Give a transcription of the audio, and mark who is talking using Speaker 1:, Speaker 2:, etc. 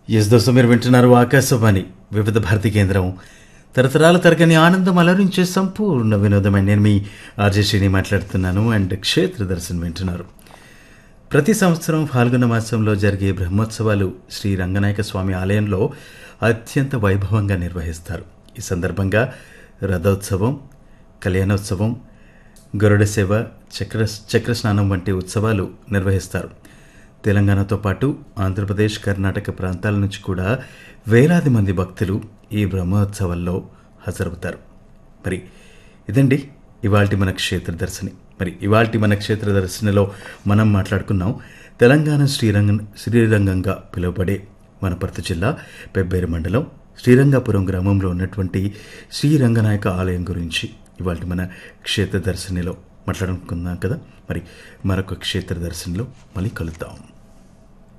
Speaker 1: yes దోస్తు మీరు వింటున్నారు ఆకాశవాణి వివిధ భారతి కేంద్రం తరతరాల తరగని ఆనందం అలరించే సంపూర్ణ వినోదమైన నేను మీ ఆర్జే శ్రీని మాట్లాడుతున్నాను అండ్ క్షేత్ర దర్శన్ వింటున్నారు ప్రతి సంవత్సరం ఫాల్గుణ మాసంలో జరిగే బ్రహ్మోత్సవాలు శ్రీ రంగనాయక స్వామి ఆలయంలో అత్యంత వైభవంగా నిర్వహిస్తారు ఈ సందర్భంగా రథోత్సవం కళ్యాణోత్సవం గరుడ సేవ చక్ర చక్రస్నానం వంటి ఉత్సవాలు నిర్వహిస్తారు తెలంగాణతో పాటు ఆంధ్రప్రదేశ్ కర్ణాటక ప్రాంతాల నుంచి కూడా వేలాది మంది భక్తులు ఈ బ్రహ్మోత్సవాల్లో హాజరవుతారు మరి ఇదండి ఇవాల్టి మన క్షేత్ర దర్శని మరి ఇవాల్టి మన క్షేత్ర దర్శనిలో మనం మాట్లాడుకున్నాం తెలంగాణ శ్రీరంగ శ్రీరంగంగా పిలువబడే వనపర్తి జిల్లా పెబ్బేరు మండలం శ్రీరంగాపురం గ్రామంలో ఉన్నటువంటి శ్రీరంగనాయక ఆలయం గురించి ఇవాళ మన క్షేత్ర దర్శనిలో మాట్లాడుకున్నాం కదా మరి మరొక క్షేత్ర దర్శనిలో మళ్ళీ కలుద్దాం